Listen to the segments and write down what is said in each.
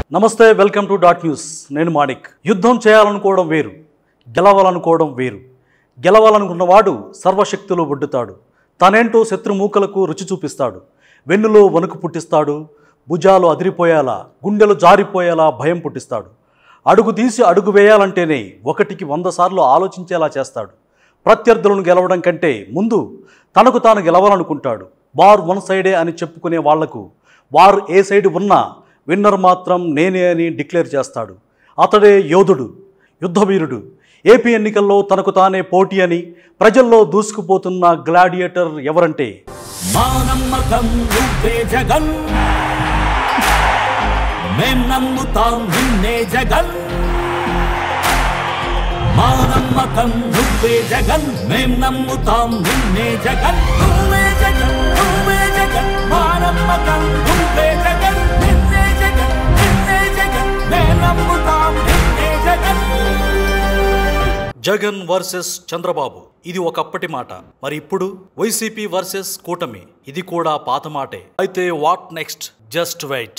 నమస్తే welcome to dot news నేను మాణిక్ యుద్ధం చేయాలనుకోవడం వేరు గెలవాలనుకోవడం వేరు గెలవాలనుకున్నవాడు సర్వశక్తులు ఒడ్డుతాడు తనేంటో శత్రుమూకలకు రుచి చూపిస్తాడు వెన్నులో వణుకు పుట్టిస్తాడు భుజాలు అదిరిపోయేలా గుండెలు జారిపోయేలా భయం పుట్టిస్తాడు అడుగు తీసి అడుగు వేయాలంటేనే ఒకటికి వంద సార్లు ఆలోచించేలా చేస్తాడు ప్రత్యర్థులను గెలవడం కంటే ముందు తనకు తాను గెలవాలనుకుంటాడు బార్ వన్ సైడే అని చెప్పుకునే వాళ్లకు వారు ఏ సైడ్ ఉన్నా విన్నర్ మాత్రం నేనే అని డిక్లేర్ చేస్తాడు అతడే యోధుడు యుద్ధవీరుడు ఏపీ ఎన్నికల్లో తనకు తానే పోటీ అని ప్రజల్లో దూసుకుపోతున్న గ్లాడియేటర్ ఎవరంటే మా నమ్మకం నువ్వే జగన్ మేం నమ్ముతాం నిన్నే జగన్ మా నమ్మకం నువ్వే జగన్ మేం నమ్ముతాం నిన్నే జగన్ నువ్వే జగన్ నువ్వే జగన్ మా నమ్మకం నువ్వే జగన్ నిన్నే జగన్ నిన్నే జగన్ మేం నమ్ముతాం నిన్నే జగన్ జగన్ వర్సెస్ చంద్రబాబు ఇది ఒకప్పటి మాట మరి ఇప్పుడు వైసీపీ వర్సెస్ కూటమి ఇది కూడా పాత మాటే అయితే what next just wait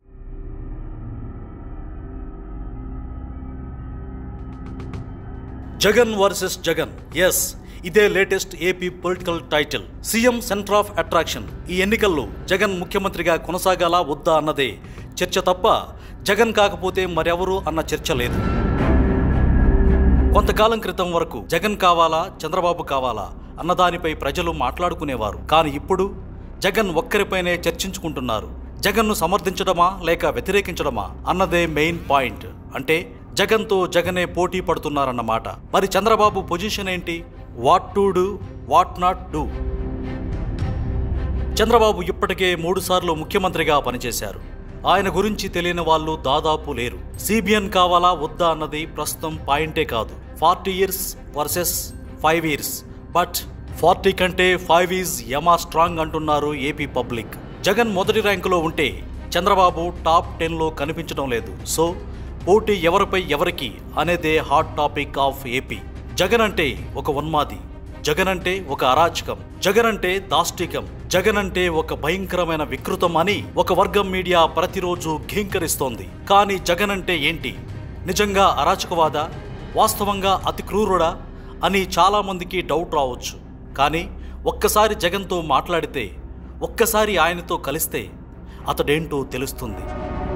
Jagan versus Jagan ఎస్ ఇదే latest AP political title CM centre of attraction ఈ ఎన్నికల్లో జగన్ ముఖ్యమంత్రిగా కొనసాగాలా వద్దా అన్నదే చర్చ తప్ప జగన్ కాకపోతే మరెవరు అన్న చర్చ లేదు కొంతకాలం క్రితం వరకు జగన్ కావాలా చంద్రబాబు కావాలా అన్నదానిపై ప్రజలు మాట్లాడుకునేవారు కానీ ఇప్పుడు జగన్ ఒక్కరిపైనే చర్చించుకుంటున్నారు జగన్ను సమర్థించడమా లేక వ్యతిరేకించడమా అన్నదే మెయిన్ పాయింట్ అంటే జగన్తో జగనే పోటీ పడుతున్నారన్నమాట మరి చంద్రబాబు పొజిషన్ ఏంటి what to do what not do Chandrababu ఇప్పటికే మూడుసార్లు ముఖ్యమంత్రిగా పనిచేశారు ఆయన గురించి తెలియని వాళ్ళు దాదాపు లేరు సిబిఎన్ కావాలా వద్దా అన్నది ప్రస్తుతం పాయింటే కాదు forty years versus five years but forty కంటే ఫైవ్ ఈజ్ యమా స్ట్రాంగ్ అంటున్నారు ఏపీ పబ్లిక్ జగన్ మొదటి ర్యాంకులో ఉంటే చంద్రబాబు టాప్ టెన్లో కనిపించడం లేదు సో పోటీ ఎవరిపై ఎవరికి అనేదే hot topic of AP Jagan అంటే ఒక ఉన్మాది జగన్ అంటే ఒక అరాచకం జగన్ అంటే దాష్టికం జగన్ అంటే ఒక భయంకరమైన వికృతం అని ఒక వర్గం మీడియా ప్రతిరోజు ఘీంకరిస్తోంది కానీ జగన్ అంటే ఏంటి నిజంగా అరాచకవాదా వాస్తవంగా అతి క్రూరుడా అని చాలా మందికి డౌట్ రావచ్చు కానీ ఒక్కసారి జగన్తో మాట్లాడితే ఒక్కసారి ఆయనతో కలిస్తే అతడేంటో తెలుస్తుంది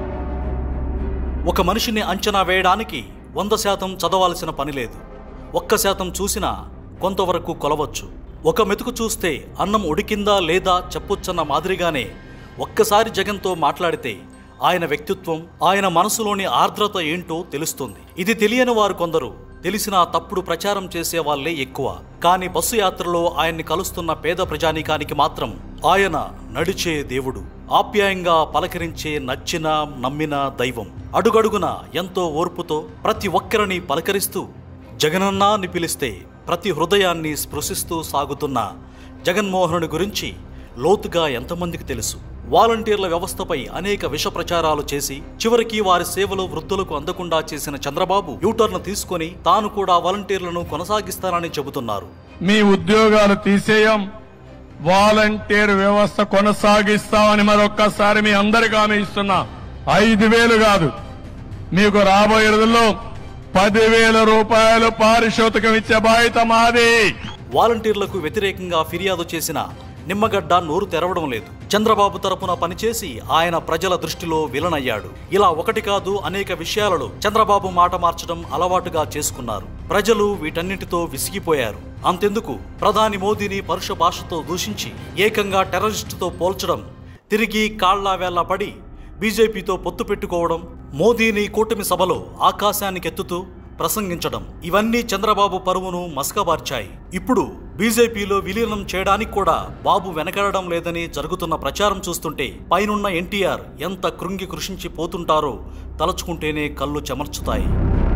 ఒక మనిషిని అంచనా వేయడానికి వంద శాతం చదవాల్సిన పని లేదు ఒక్క శాతం చూసినా కొంతవరకు కొలవచ్చు ఒక మెతుకు చూస్తే అన్నం ఉడికిందా లేదా చెప్పొచ్చన్న మాదిరిగానే ఒక్కసారి జగన్తో మాట్లాడితే ఆయన వ్యక్తిత్వం ఆయన మనసులోని ఆర్ద్రత ఏంటో తెలుస్తుంది ఇది తెలియని వారు కొందరు తెలిసినా తప్పుడు ప్రచారం చేసే వాళ్ళే ఎక్కువ కానీ బస్సు యాత్రలో ఆయన్ని కలుస్తున్న పేద ప్రజానీకానికి మాత్రం ఆయన నడిచే దేవుడు ఆప్యాయంగా పలకరించే నచ్చిన నమ్మిన దైవం అడుగడుగున ఎంతో ఓర్పుతో ప్రతి ఒక్కరిని పలకరిస్తూ జగనన్నా అని పిలిస్తే ప్రతి హృదయాన్ని స్పృశిస్తూ సాగుతున్న జగన్మోహనుడి గురించి లోతుగా ఎంతమందికి తెలుసు వాలంటీర్ల వ్యవస్థపై అనేక విష ప్రచారాలు చేసి చివరికి వారి సేవలు వృద్ధులకు అందకుండా చేసిన చంద్రబాబు యూటర్న్ తీసుకొని తాను కూడా వాలంటీర్లను కొనసాగిస్తానని చెబుతున్నారు మీ ఉద్యోగాలు తీసేయం వాలంటీర్ వ్యవస్థ కొనసాగిస్తామని మరొక్కసారి మీ అందరికీ హామీ ఇస్తున్నా ఐదు వేలు కాదు మీకు రాబోయే రోజుల్లో పదివేల రూపాయలు పారితోషికం ఇచ్చే బాధ్యత మాది వాలంటీర్లకు వ్యతిరేకంగా ఫిర్యాదు చేసిన నిమ్మగడ్డ నోరు తెరవడం లేదు చంద్రబాబు తరపున పనిచేసి ఆయన ప్రజల దృష్టిలో విలనయ్యాడు ఇలా ఒకటి కాదు అనేక విషయాలలో చంద్రబాబు మాట మార్చడం అలవాటుగా చేసుకున్నారు ప్రజలు వీటన్నిటితో విసిగిపోయారు అంతెందుకు ప్రధాని మోదీని పరుష భాషతో దూషించి ఏకంగా టెర్రరిస్టుతో పోల్చడం తిరిగి కాళ్లా వేళ్ల పడి బీజేపీతో పొత్తు పెట్టుకోవడం మోదీని కూటమి సభలో ఆకాశానికెత్తుతూ ప్రసంగించడం ఇవన్నీ చంద్రబాబు పరువును మసకబార్చాయి ఇప్పుడు బీజేపీలో విలీనం చేయడానికి కూడా బాబు వెనకడడం లేదని జరుగుతున్న ప్రచారం చూస్తుంటే పైనున్న ఎన్టీఆర్ ఎంత కృంగి కృషించి పోతుంటారో తలచుకుంటేనే కళ్ళు చెమర్చుతాయి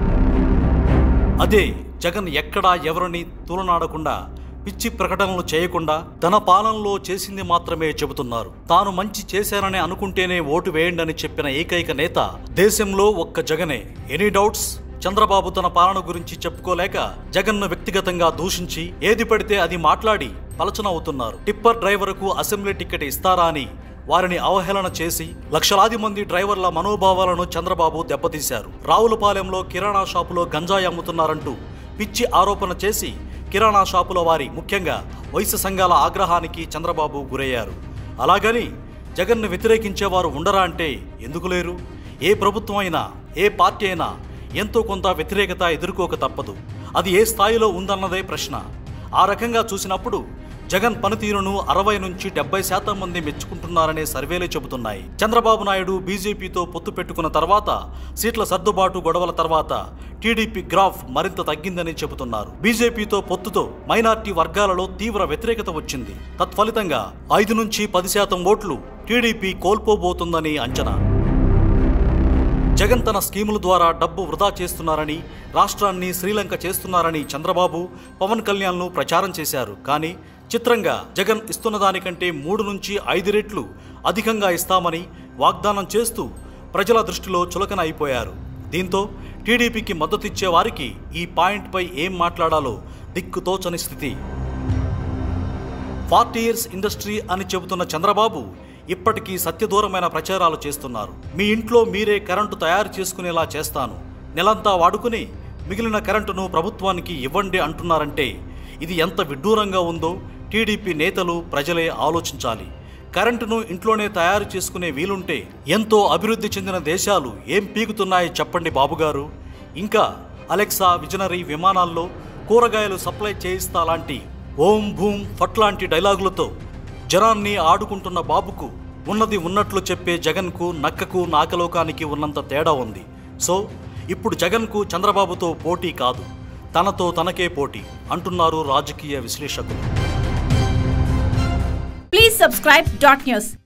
అదే జగన్ ఎక్కడా ఎవరిని తూలనాడకుండా పిచ్చి ప్రకటనలు చేయకుండా తన పాలనలో చేసింది మాత్రమే చెబుతున్నారు తాను మంచి చేశానని అనుకుంటేనే ఓటు వేయండి చెప్పిన ఏకైక నేత దేశంలో ఒక్క జగనే ఎనీ డౌట్స్ చంద్రబాబు తన పాలన గురించి చెప్పుకోలేక జగన్ను వ్యక్తిగతంగా దూషించి ఏది పడితే అది మాట్లాడి పలచన అవుతున్నారు టిప్పర్ డ్రైవర్కు అసెంబ్లీ టికెట్ ఇస్తారా అని వారిని అవహేళన చేసి లక్షలాది మంది డ్రైవర్ల మనోభావాలను చంద్రబాబు దెబ్బతీశారు రావులపాలెంలో కిరాణా షాపులో గంజాయి అమ్ముతున్నారంటూ పిచ్చి ఆరోపణ చేసి కిరాణా షాపుల వారి ముఖ్యంగా వయసు సంఘాల ఆగ్రహానికి చంద్రబాబు గురయ్యారు అలాగని జగన్ను వ్యతిరేకించేవారు ఉండరా అంటే ఎందుకు లేరు ఏ ప్రభుత్వం అయినా ఏ పార్టీ అయినా ఎంతో కొంత వ్యతిరేకత ఎదుర్కోక తప్పదు అది ఏ స్థాయిలో ఉందన్నదే ప్రశ్న ఆ రకంగా చూసినప్పుడు జగన్ పనితీరును అరవై నుంచి డెబ్బై శాతం మంది మెచ్చుకుంటున్నారనే సర్వేలే చెబుతున్నాయి చంద్రబాబు నాయుడు బీజేపీతో పొత్తు పెట్టుకున్న తర్వాత సీట్ల సర్దుబాటు గొడవల తర్వాత టీడీపీ గ్రాఫ్ మరింత తగ్గిందని చెబుతున్నారు బీజేపీతో పొత్తుతో మైనార్టీ వర్గాలలో తీవ్ర వ్యతిరేకత వచ్చింది తత్ఫలితంగా ఐదు నుంచి పది శాతం ఓట్లు టీడీపీ కోల్పోబోతుందని అంచనా జగన్ తన స్కీముల ద్వారా డబ్బు వృధా చేస్తున్నారని రాష్ట్రాన్ని శ్రీలంక చేస్తున్నారని చంద్రబాబు పవన్ కళ్యాణ్ను ప్రచారం చేశారు కానీ చిత్రంగా జగన్ ఇస్తున్న దానికంటే మూడు నుంచి ఐదు రెట్లు అధికంగా ఇస్తామని వాగ్దానం చేస్తూ ప్రజల దృష్టిలో చులకన అయిపోయారు దీంతో టీడీపీకి మద్దతిచ్చే వారికి ఈ పాయింట్పై ఏం మాట్లాడాలో దిక్కుతోచని స్థితి ఫార్టీ ఇయర్స్ ఇండస్ట్రీ అని చెబుతున్న చంద్రబాబు ఇప్పటికీ సత్యదూరమైన ప్రచారాలు చేస్తున్నారు మీ ఇంట్లో మీరే కరెంటు తయారు చేసుకునేలా చేస్తాను నెలంతా వాడుకుని మిగిలిన కరెంటును ప్రభుత్వానికి ఇవ్వండి అంటున్నారంటే ఇది ఎంత విడ్డూరంగా ఉందో టీడీపీ నేతలు ప్రజలే ఆలోచించాలి కరెంటును ఇంట్లోనే తయారు చేసుకునే వీలుంటే ఎంతో అభివృద్ధి చెందిన దేశాలు ఏం పీకుతున్నాయి చెప్పండి బాబుగారు ఇంకా అలెక్సా విజనరీ విమానాల్లో కూరగాయలు సప్లై చేయిస్తా లాంటి ఓం భూమ్ ఫట్ లాంటి డైలాగులతో జనాన్ని ఆడుకుంటున్న బాబుకు ఉన్నది ఉన్నట్లు చెప్పే జగన్కు నక్కకు నాకలోకానికి ఉన్నంత తేడా ఉంది సో ఇప్పుడు జగన్కు చంద్రబాబుతో పోటీ కాదు తనతో తనకే పోటీ అంటున్నారు రాజకీయ విశ్లేషకులు Please subscribe dot news